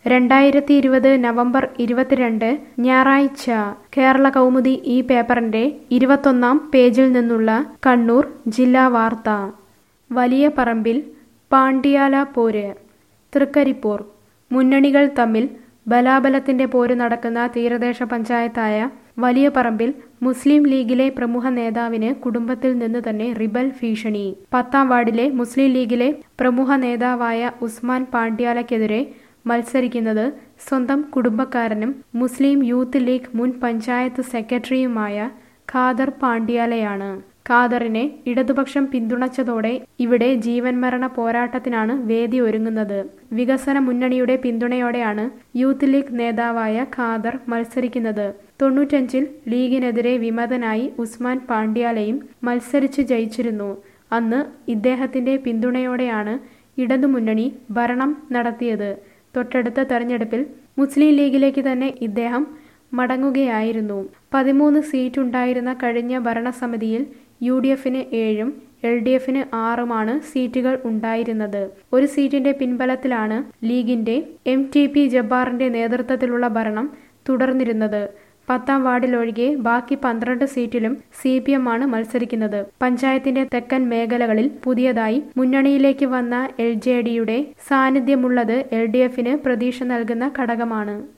രണ്ടായിരത്തി ഇരുപത് നവംബർ ഇരുപത്തിരണ്ട് ഞായറാഴ്ച കേരള കൗമുദി ഈ പേപ്പറിന്റെ ഇരുപത്തൊന്നാം പേജിൽ നിന്നുള്ള കണ്ണൂർ ജില്ലാ വാർത്ത വലിയ പറമ്പിൽ പാണ്ഡ്യാല പോര് തൃക്കരിപ്പൂർ മുന്നണികൾ തമ്മിൽ ബലാബലത്തിന്റെ പോര് നടക്കുന്ന തീരദേശ പഞ്ചായത്തായ വലിയ പറമ്പിൽ മുസ്ലിം ലീഗിലെ പ്രമുഖ നേതാവിന് കുടുംബത്തിൽ നിന്ന് തന്നെ റിബൽ ഭീഷണി പത്താം വാർഡിലെ മുസ്ലിം ലീഗിലെ പ്രമുഖ നേതാവായ ഉസ്മാൻ പാണ്ഡ്യാലയ്ക്കെതിരെ മത്സരിക്കുന്നത് സ്വന്തം കുടുംബക്കാരനും മുസ്ലിം യൂത്ത് ലീഗ് മുൻ പഞ്ചായത്ത് സെക്രട്ടറിയുമായ ഖാദർ പാണ്ഡ്യാലയാണ് ഖാദറിനെ ഇടതുപക്ഷം പിന്തുണച്ചതോടെ ഇവിടെ ജീവൻ മരണ പോരാട്ടത്തിനാണ് വേദി ഒരുങ്ങുന്നത് വികസന മുന്നണിയുടെ പിന്തുണയോടെയാണ് യൂത്ത് ലീഗ് നേതാവായ ഖാദർ മത്സരിക്കുന്നത് തൊണ്ണൂറ്റഞ്ചിൽ ലീഗിനെതിരെ വിമതനായി ഉസ്മാൻ പാണ്ഡ്യാലയും മത്സരിച്ച് ജയിച്ചിരുന്നു അന്ന് ഇദ്ദേഹത്തിന്റെ പിന്തുണയോടെയാണ് ഇടതുമുന്നണി ഭരണം നടത്തിയത് തൊട്ടടുത്ത തെരഞ്ഞെടുപ്പിൽ മുസ്ലിം ലീഗിലേക്ക് തന്നെ ഇദ്ദേഹം മടങ്ങുകയായിരുന്നു പതിമൂന്ന് സീറ്റുണ്ടായിരുന്ന കഴിഞ്ഞ ഭരണസമിതിയിൽ യു ഡി എഫിന് ഏഴും എൽ ഡി എഫിന് ആറുമാണ് സീറ്റുകൾ ഉണ്ടായിരുന്നത് ഒരു സീറ്റിന്റെ പിൻബലത്തിലാണ് ലീഗിന്റെ എം ടി പി ജബ്ബാറിന്റെ നേതൃത്വത്തിലുള്ള ഭരണം തുടർന്നിരുന്നത് പത്താം വാർഡിലൊഴികെ ബാക്കി പന്ത്രണ്ട് സീറ്റിലും സി പി എം ആണ് മത്സരിക്കുന്നത് പഞ്ചായത്തിന്റെ തെക്കൻ മേഖലകളിൽ പുതിയതായി മുന്നണിയിലേക്ക് വന്ന എൽ ജെ ഡിയുടെ സാന്നിധ്യമുള്ളത് എൽ ഡി എഫിന് പ്രതീക്ഷ നൽകുന്ന ഘടകമാണ്